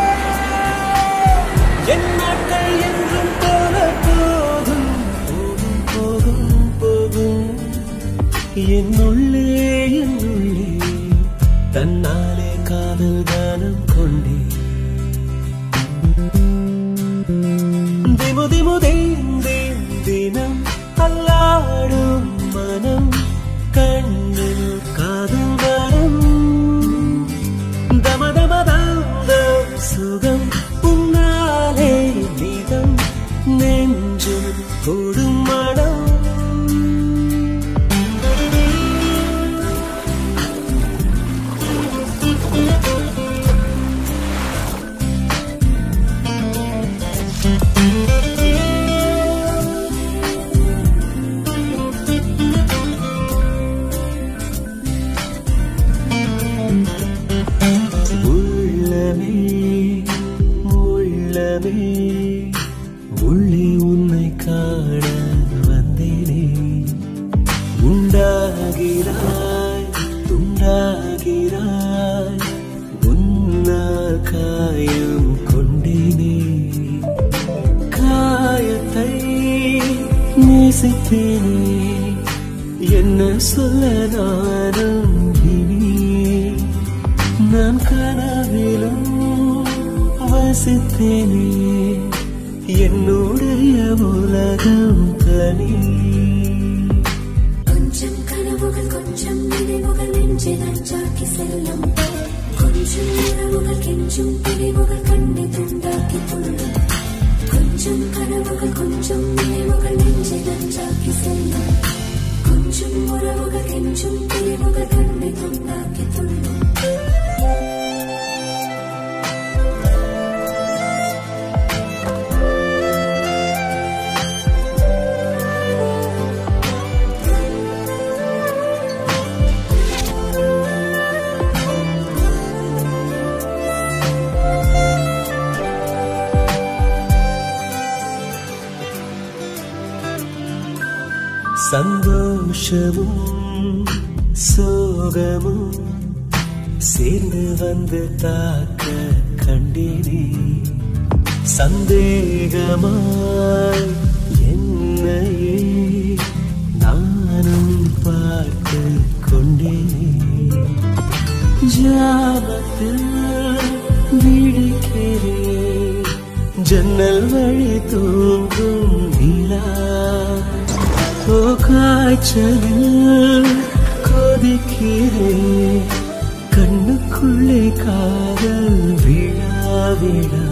என் நாட்கள் என்றும் போல போகும் போகும் போகும் போகும் என் உள்ளே என் உள்ளே தன்னாலே காதல் கானம் கொண்டே திமு திமு தேன் தேன் தினம் அல்லாடும் மனம் கண்ணில் காதல் வரம் தம தம தம் சுகம் உன்னாலே நீதம் நெஞ்சில் கொடும் மனம் உள்ளமே உள்ளமே உள்ளே உன்னை காண வந்தேனே உண்டாகிறாய் துண்டாகிறாய் உன்னால் காயம் கொண்டேனே காயத்தை நேசித்தேனே என்ன சொல்ல நானும் இனி நான் கனவிலும் வசித்தேனே என்னுடைய உலகம் தனி கொஞ்சம் கனவுகள் கொஞ்சம் நினைவுகள் நெஞ்சை நஞ்சாக்கி செல்லும் கொஞ்சம் உறவுகள் கெஞ்சும் பிரிவுகள் கண்ணை துண்டாக்கி துள்ளும் கொஞ்சம் கனவுகள் கொஞ்சம் நினைவுகள் நெஞ்சை நஞ்சாக்கி செல்லும் கொஞ்சம் உறவுகள் கெஞ்சும் பிரிவுகள் கண்ணை துண்டாக்கி துள்ளும் சந்தோஷமும் சோகமும் சேர்ந்து வந்து தாக்க கண்டேனே சந்தேகமாய் என்னையே நானும் பார்த்து கொண்டேனே ஜாமத்தில் விழிக்கிறேன் ஜன்னல் வழி தூங்கும் நிலா ஓ காய்ச்சலில் கொதிக்கிறேன் கண்ணுக்குள்ளே காதல் விழா விழா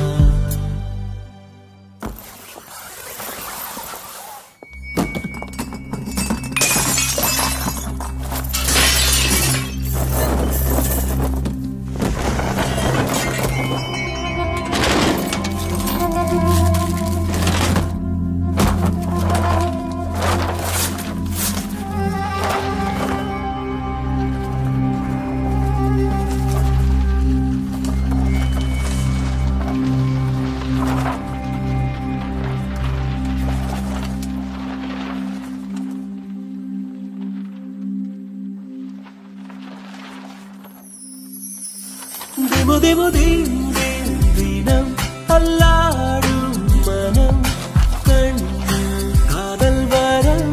திமு திமு தீம் தீம் தினம் அல்லாடும் மனம் கண்ணில் காதல் வரம்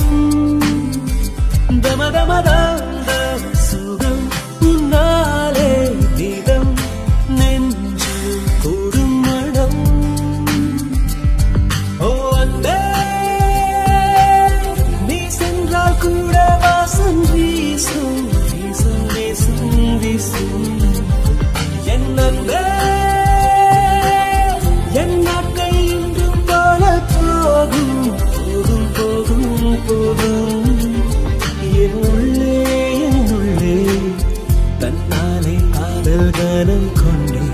தம தம தம் சுகம் உன்னாலே நிதம் நெஞ்சில் கூடும் மனம் ஓ அன்பே நீ சென்றால் கூட வாசம் வீசும் வீசும் வீசும் வீசும் என் அன்பே என் நாட்கள் இன்றும் போல போகும் போகும் போகும் போகும் என் உள்ளே என் உள்ளே தன்னாலே காதல் கனம் கொண்டேன்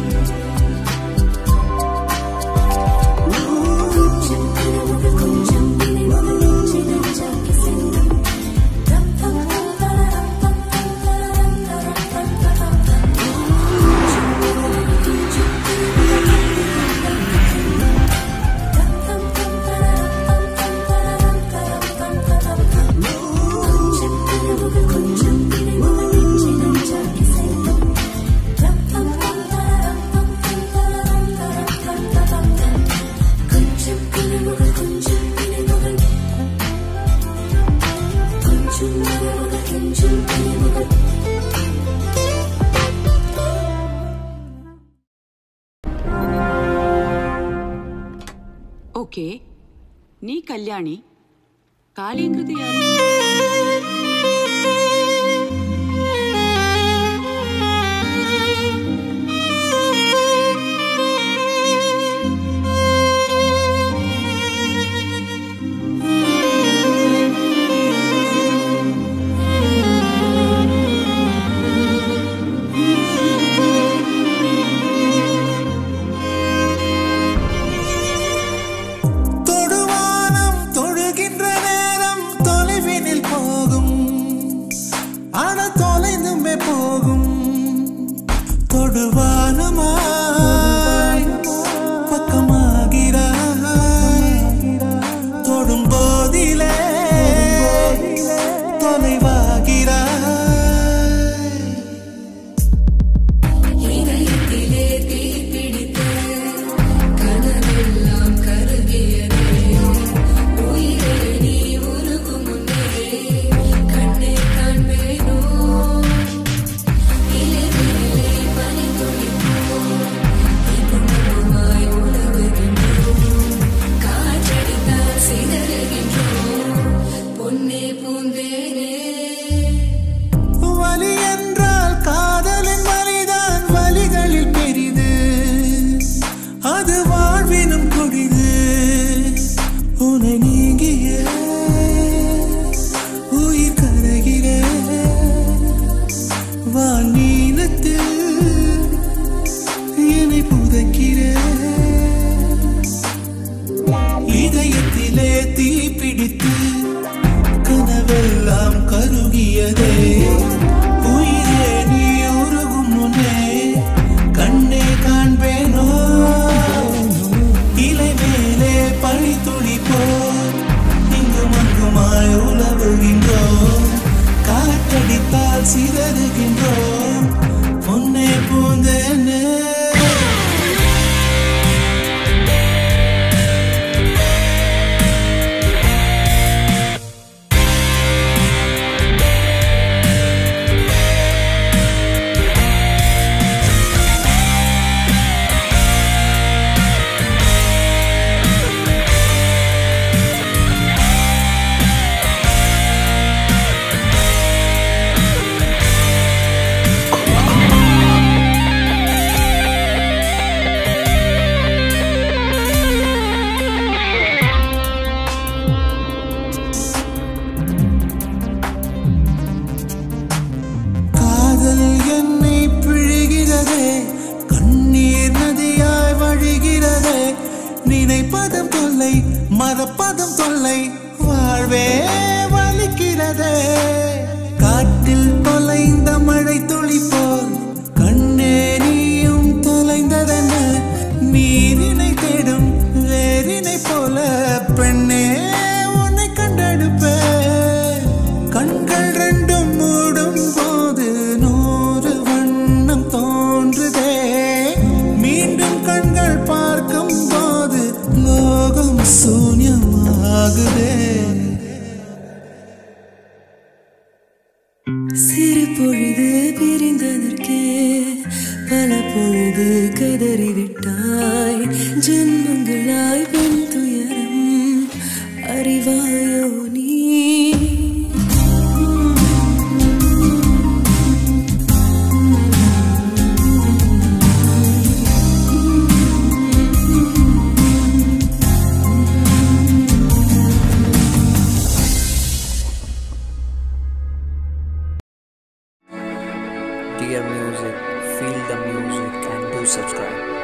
ಓಕೆ ನೀ ಕಲ್ಯಾಣಿ ಕಾಳಿ ಅಂಗೃತಿ ಯಾರು தொடுவானம் தொழுகின்ற நேரம் தொலைவினில் போகும் ஆன தொலைந்துமே போகும் தொடுவானமாய் பக்கமாகிறாய் தொடும் போதிலே தொலைவாகிறாய் வலி என்றால் காதலின் வலிதான் வலிகளில் பெரிது அது வாழ்வினும் கொடிது உனை நீங்கிய உயிர் கரைகிற வான் நீளத்தில் என்னை புதைக்கிற இதயத்திலே தீ பிடித்து கனவெல்லாம் கருகியதே உயிரே நீ உருகும் முன்னே கண்ணே காண்பேனோ இலை மேலே பனி துளி போல் இங்கும் அங்குமாய் உலவுகின்றோம் காற்றடித்தால் சிதறுகின்றோம் பொன்னே பூந்தேனே காதல் என்னை பிழிகிறதே கண்ணீர் நதியாய் வழிகிறதே நினைப்பதும் தொல்லை மறப்பதும் தொல்லை வாழ்வே வலிக்கிறதே காட்டில் தொலைந்த மழை துளி போல் கண்ணே நீயும் தொலைந்ததென நீரினை தேடும் வேரினை போல பெண்ணே உன்னை கண்டெடுப்பேன் கண்கள் ரெண்டும் மூடும் போது நூறு வண்ணம் தோன்றுதே மீண்டும் கண்கள் பார்க்கும் போது லோகம் சூன்யமாகுதே சிறு பொழுது பிரிந்ததற்கே பல பொழுது கதறிவிட்டாய் ஜென்மங்களாய் பெண் துயரம் அறிவாயோ நீ hear music, feel the music, and do subscribe.